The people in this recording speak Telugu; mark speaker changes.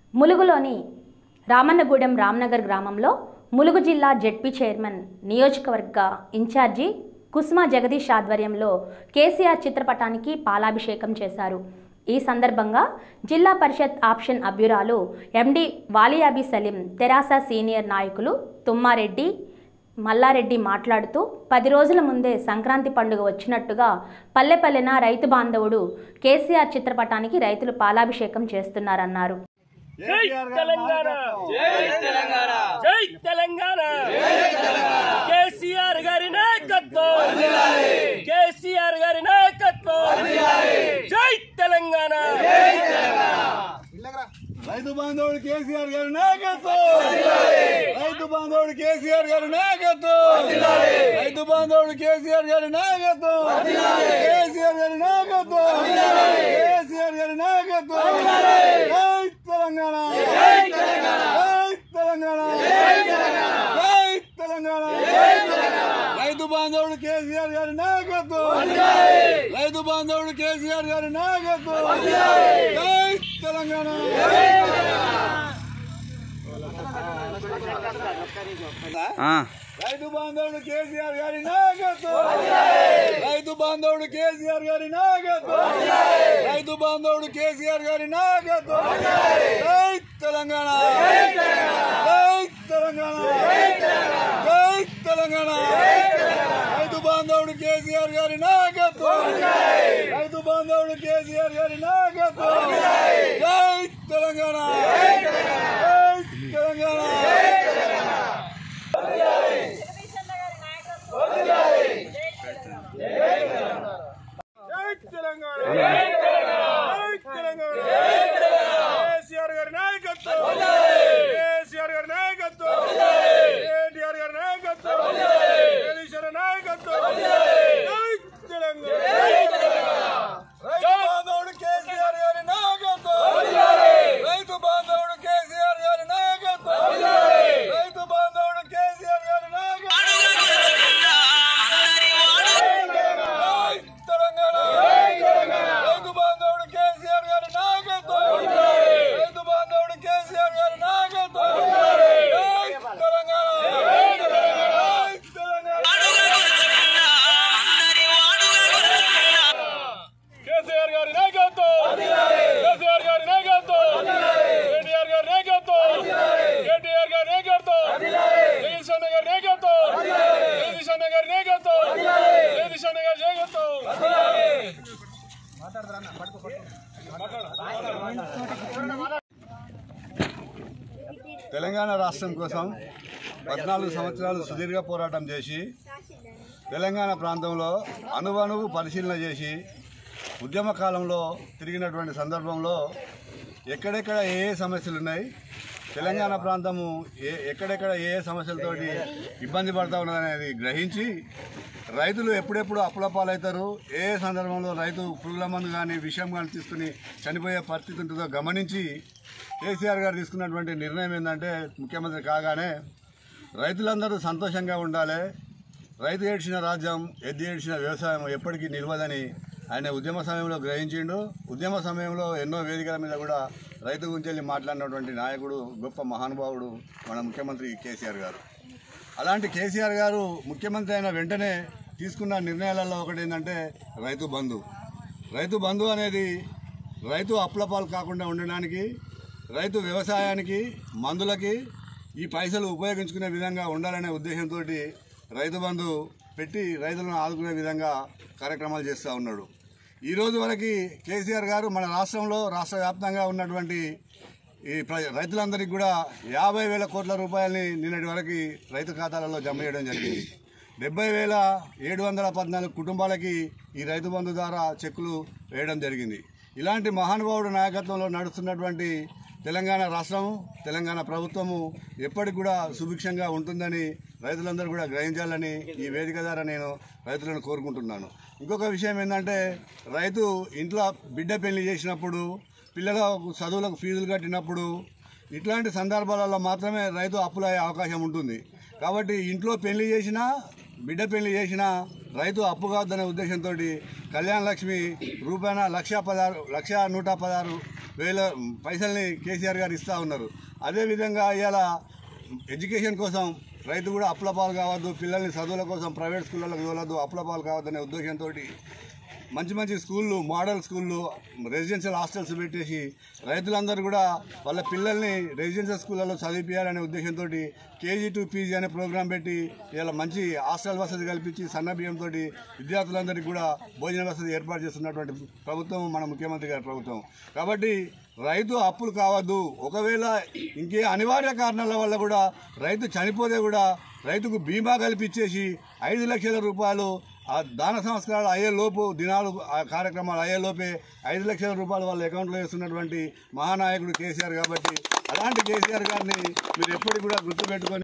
Speaker 1: ములుగులోని రామన్నగూడెం రామ్నగర్ గ్రామంలో ములుగు జిల్లా జెడ్పీ చైర్మన్ నియోజకవర్గ ఇన్ఛార్జి కుస్మా జగదీష్ ఆధ్వర్యంలో కేసీఆర్ చిత్రపటానికి పాలాభిషేకం చేశారు ఈ సందర్భంగా జిల్లా పరిషత్ ఆప్షన్ అభ్యురాలు ఎండి వాలియాబి సలీం తెరాస సీనియర్ నాయకులు తుమ్మారెడ్డి మల్లారెడ్డి మాట్లాడుతూ పది రోజుల ముందే సంక్రాంతి పండుగ వచ్చినట్టుగా పల్లెపల్లెన రైతు బాంధవుడు కేసీఆర్ చిత్రపటానికి రైతులు పాలాభిషేకం చేస్తున్నారన్నారు
Speaker 2: జై తెలంగాణ జై తెలంగాణ జై తెలంగాణ కేసీఆర్ గారి నాయకత్వం కేసీఆర్ గారి నాయకత్వం జై తెలంగాణ
Speaker 3: రైతు బాంధవుడు కేసీఆర్ గారి నాయకత్వం రైతు బాంధవుడు కేసీఆర్ గారి నాయకత్వం రైతు బాంధవుడు కేసీఆర్ గారి నాయకత్వం కేసీఆర్ గారి నాయకత్వం కేసీఆర్ గారి నాయకత్వం జై తెలంగాణ జై తెలంగాణ జై తెలంగాణ రైతు బాంధవుడు కేసీఆర్ గారి నాయకత్వం రైతు బాంధవుడు కేసీఆర్ గారి నాయకత్వం జై తెలంగాణ రైతు బాంధవుడు కేసీఆర్ గారి నాయకత్వం రైతు బాంధవుడు కేసీఆర్ గారి నాయకత్వం రైతు బాంధవుడు కేసీఆర్ గారి నాయకత్వం జై తెలంగాణ జై తెలంగాణ జై తెలంగాణ రైతు బాంధవుడు కేసీఆర్ గారి నాయకత్వం రైతు బాంధవుడు కేసీఆర్ గారి నాయకత్వం జై తెలంగాణ జై తెలంగాణ
Speaker 2: జై తెలంగాణ జై తెలంగాణ కేసీఆర్ గారి నాయకత్వం కేసీఆర్ గారి నాయకత్వం కేటీఆర్ గారి నాయకత్వం కేసీఆర్ నాయకత్వం జై తెలంగాణ
Speaker 3: రైతు బాంధవుడు కేసీఆర్ గారి నాయకత్వం రైతు బాంధవుడు కేసీఆర్ గారి నాయకత్వం రైతు బాంధవుడు కేసీఆర్ గారి నాయకత్వం జై తెలంగాణ రైతు బాంధవుడు కేసీఆర్ గారి నాయకత్వం రైతు బాంధవుడు కేసీఆర్ గారి నాయకత్వం జై తెలంగాణ జై తెలంగాణ
Speaker 2: కేసీఆర్ గారి నాయకత్వం కేసీఆర్ గారి నాయకత్వం కేటీఆర్ గారి నాయకత్వం కేటీఆర్ గారి నాయకత్వం జగదీశ్ అన్న గారి నాయకత్వం జగదీశ్ అన్న గారి నాయకత్వం జగదీశ్ అన్న గారి నాయకత్వం
Speaker 3: తెలంగాణ రాష్ట్రం కోసం పద్నాలుగు సంవత్సరాలు సుదీర్ఘ పోరాటం చేసి తెలంగాణ ప్రాంతంలో అణువణువు పరిశీలన చేసి ఉద్యమ కాలంలో తిరిగినటువంటి సందర్భంలో ఎక్కడెక్కడ ఏ ఏ సమస్యలు ఉన్నాయి తెలంగాణ ప్రాంతము ఏ ఎక్కడెక్కడ ఏ ఏ సమస్యలతోటి ఇబ్బంది పడతా ఉన్నదనేది గ్రహించి రైతులు ఎప్పుడెప్పుడు అప్పుల పాలవుతారు ఏ ఏ సందర్భంలో రైతు పురుగుల మందు కానీ విషయం కానీ తీసుకుని చనిపోయే పరిస్థితి ఉంటుందో గమనించి కేసీఆర్ గారు తీసుకున్నటువంటి నిర్ణయం ఏంటంటే ముఖ్యమంత్రి కాగానే రైతులందరూ సంతోషంగా ఉండాలి రైతు ఏడ్చిన రాజ్యం ఎద్దు ఏడ్చిన వ్యవసాయం ఎప్పటికీ నిలవదని ఆయన ఉద్యమ సమయంలో గ్రహించిండు ఉద్యమ సమయంలో ఎన్నో వేదికల మీద కూడా రైతు గురించి వెళ్ళి మాట్లాడినటువంటి నాయకుడు గొప్ప మహానుభావుడు మన ముఖ్యమంత్రి కేసీఆర్ గారు అలాంటి కేసీఆర్ గారు ముఖ్యమంత్రి అయిన వెంటనే తీసుకున్న నిర్ణయాలలో ఒకటి ఏంటంటే రైతు బంధు రైతు బంధు అనేది రైతు అప్లపాలు కాకుండా ఉండడానికి రైతు వ్యవసాయానికి మందులకి ఈ పైసలు ఉపయోగించుకునే విధంగా ఉండాలనే ఉద్దేశంతో రైతు బంధు పెట్టి రైతులను ఆదుకునే విధంగా కార్యక్రమాలు చేస్తూ ఉన్నాడు ఈ రోజు వరకు కేసీఆర్ గారు మన రాష్ట్రంలో రాష్ట్ర వ్యాప్తంగా ఉన్నటువంటి ఈ ప్ర- రైతులందరికీ కూడా యాభై వేల కోట్ల రూపాయలని నిన్నటి వరకు రైతు ఖాతాలలో జమ చేయడం జరిగింది డెబ్బై వేల ఏడు వందల పద్నాలుగు కుటుంబాలకి ఈ రైతు బంధు ద్వారా చెక్కులు వేయడం జరిగింది ఇలాంటి మహానుభావుడు నాయకత్వంలో నడుస్తున్నటువంటి తెలంగాణ రాష్ట్రము తెలంగాణ ప్రభుత్వము ఎప్పటికి కూడా సుభిక్షంగా ఉంటుందని రైతులందరూ కూడా గ్రహించాలని ఈ వేదిక ద్వారా నేను రైతులను కోరుకుంటున్నాను ఇంకొక విషయం ఏంటంటే రైతు ఇంట్లో బిడ్డ పెళ్లి చేసినప్పుడు పిల్లల చదువులకు ఫీజులు కట్టినప్పుడు ఇట్లాంటి సందర్భాలలో మాత్రమే రైతు అప్పులయ్యే అవకాశం ఉంటుంది కాబట్టి ఇంట్లో పెళ్లి చేసినా బిడ్డ పెళ్లి చేసిన రైతు అప్పు కావద్దనే ఉద్దేశంతో కళ్యాణ లక్ష్మి రూపాయన లక్ష పదహారు లక్ష నూట పదహారు వేల పైసల్ని కేసీఆర్ గారు ఇస్తూ ఉన్నారు అదేవిధంగా ఇవాళ ఎడ్యుకేషన్ కోసం రైతు కూడా అప్పుల పాలు కావద్దు పిల్లల్ని చదువుల కోసం ప్రైవేట్ స్కూళ్ళకు తోలద్దు అప్పుల పాలు కావద్దనే ఉద్దేశంతో మంచి మంచి స్కూళ్ళు మోడల్ స్కూళ్ళు రెసిడెన్షియల్ హాస్టల్స్ పెట్టేసి రైతులందరూ కూడా వాళ్ళ పిల్లల్ని రెసిడెన్షియల్ స్కూళ్ళలో చదివించాలనే ఉద్దేశంతో కేజీ టు పీజీ అనే ప్రోగ్రాం పెట్టి ఇలా మంచి హాస్టల్ వసతి కల్పించి సన్న బియ్యంతో విద్యార్థులందరికీ కూడా భోజన వసతి ఏర్పాటు చేస్తున్నటువంటి ప్రభుత్వం మన ముఖ్యమంత్రి గారి ప్రభుత్వం కాబట్టి రైతు అప్పులు కావద్దు ఒకవేళ ఇంకే అనివార్య కారణాల వల్ల కూడా రైతు చనిపోతే కూడా రైతుకు బీమా కల్పించేసి ఐదు లక్షల రూపాయలు ఆ దాన సంస్కారాలు అయ్యే లోపు దినాలు ఆ కార్యక్రమాలు అయ్యే లోపే ఐదు లక్షల రూపాయలు వాళ్ళ అకౌంట్లో వేస్తున్నటువంటి మహానాయకుడు కేసీఆర్ కాబట్టి అలాంటి కేసీఆర్ గారిని మీరు ఎప్పటికి కూడా గుర్తుపెట్టుకొని